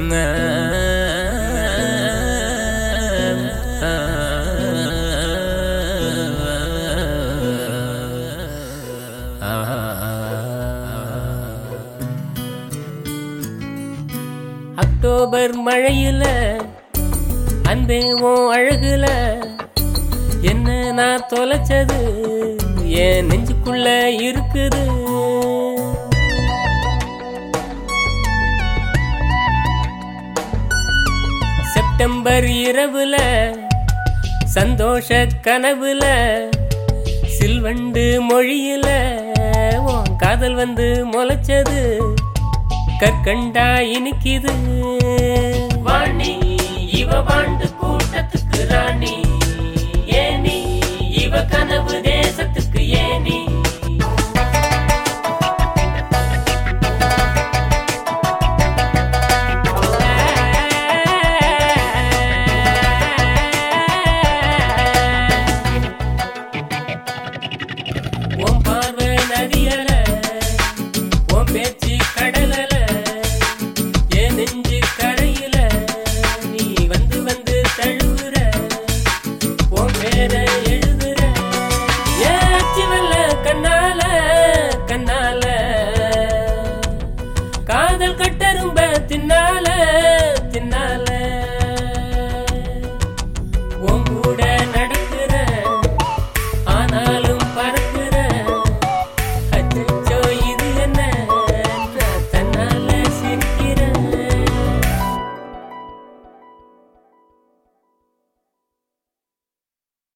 October மழையில அன்பே உன் அழகுல என்ன நான் தொலைச்சது என் நெஞ்சுக்குள்ள இருக்குது செப்டம்பர் இரவுல சந்தோஷ கனவுல சில்வண்டு மொழியில உன் காதல் வந்து முளைச்சது கற்கண்டா இனிக்குது வாணி இவ வாண்டு கூட்டத்துக்கு ராணி ஏனி இவ கனவு தேசத்துக்கு ஏனி உன் பார்வை நதியல உன் பேச்சு கடலல என் நெஞ்சு கரையில நீ வந்து வந்து தழுவுற உன் பேர எழுதுற ஏச்சி வெள்ள கண்ணால கண்ணால காதல் கட்டரும்ப தின்னால தின்னால